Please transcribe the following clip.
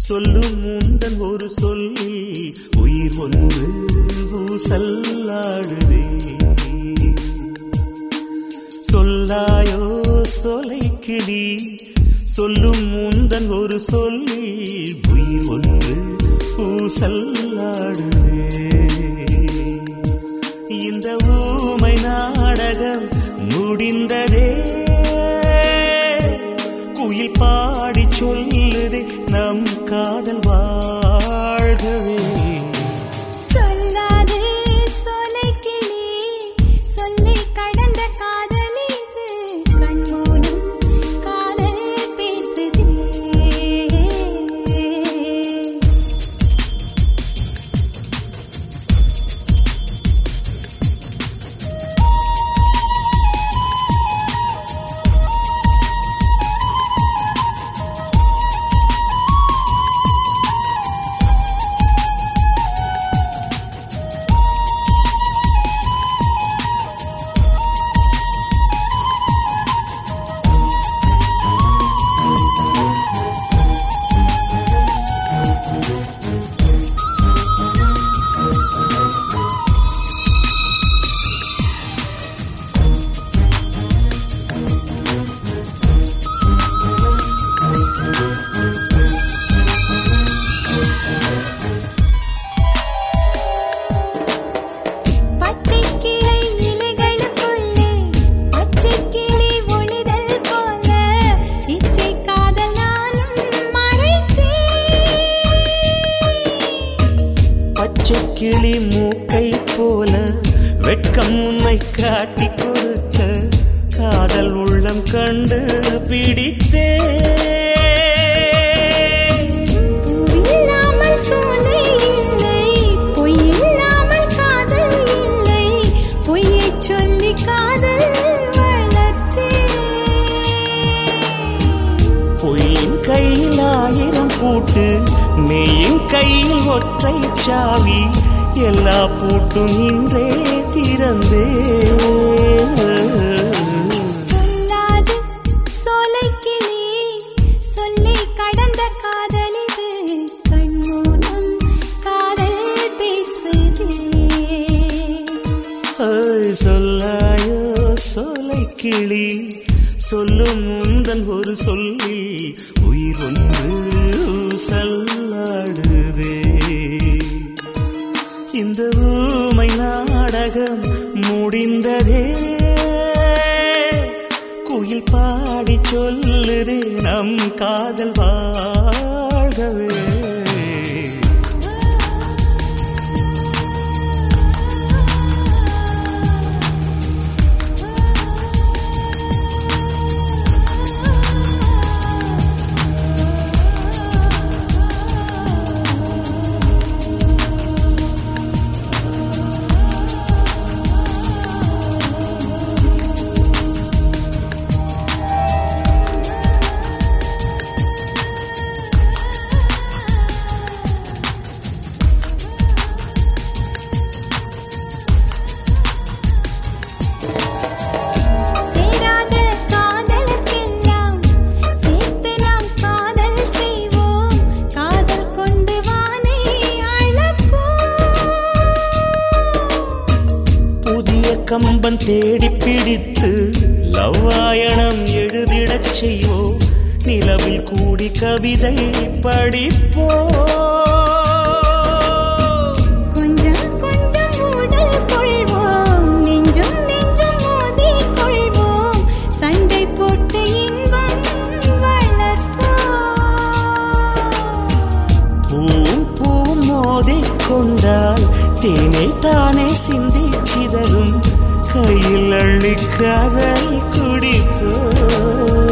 சொல்லும் முந்தன் ஒரு சொல்லில் உயிர் ஒன்று ஊசல்லாடுதே சொல்லாயோ சொலை கிளி சொல்லும் முந்தன் ஒரு சொல்லில் உயிர் ஒன்று ஊசல்லாடுதே இந்த ஊமை நாடகம் முடிந்ததே குயில் பாடி சொல்லுதே நம் காதல் வாழ்கவே சொல்லாது சொலைக்கிளி சொல்லி கடந்த காதல் இது கண்மூலம் காதல் பேசுதே பச்சை கிளை இலைகளுக்குள்ளே பச்சை கிளி ஒளிதல் போல இச்சை காதல் நானும் மறைத்தேன் பச்சை கிளி மூக்கை போல வெட்கம் உன்னை காட்டி கொடுக்க காதல் உள்ளம் கண்டு பிடித்தே பூவில்லாமல் சோலை இல்லை பொய்யில்லாமல் காதல் இல்லை பொய்யைச் சொல்லி காதல் வளர்த்தேன் பொய்யின் கையில் ஆயிரம் பூட்டு மெய்யின் கையில் ஒற்றை சாவி எல்லா பூட்டும் இன்றே திறந்தே சொல்லாது சோலைக்கிளி சொல்லி கடந்த காதல் இது கண்மூலம் காதல் பேசுதே ஐ, சொல்லாயோ சோலை கிளி சொல்லும் முந்தன் ஒரு சொல்லில் உயிர் ஒன்று சல்லாடுதே இந்த ஊமை நாடகம் முடிந்ததே குயில் பாடி சொல்லுதே நம் காதல் வாழ்கவே சேராத காதலர்க்கெல்லாம் சேர்த்து நாம் காதல் செய்வோம் காதல் கொண்டு வானை அழப்போம் புதிய கம்பன் தேடி பிடித்து லவ்வாயணம் எழுதிடச் செய்வோம் நிலவில் கூடி கவிதை படிப்போ கொஞ்சம் கொஞ்சம் உடல் கொள்வோம் நெஞ்சும் நெஞ்சும் மோதிக் கொள்வோம் சண்டை போட்டு இன்பம் வளர்ப்போம் பூவும் பூவும் மோதிக் கொண்டால் தேனை தானே சிந்தி சிதறும் கையில் அள்ளி காதல் குடிப்போ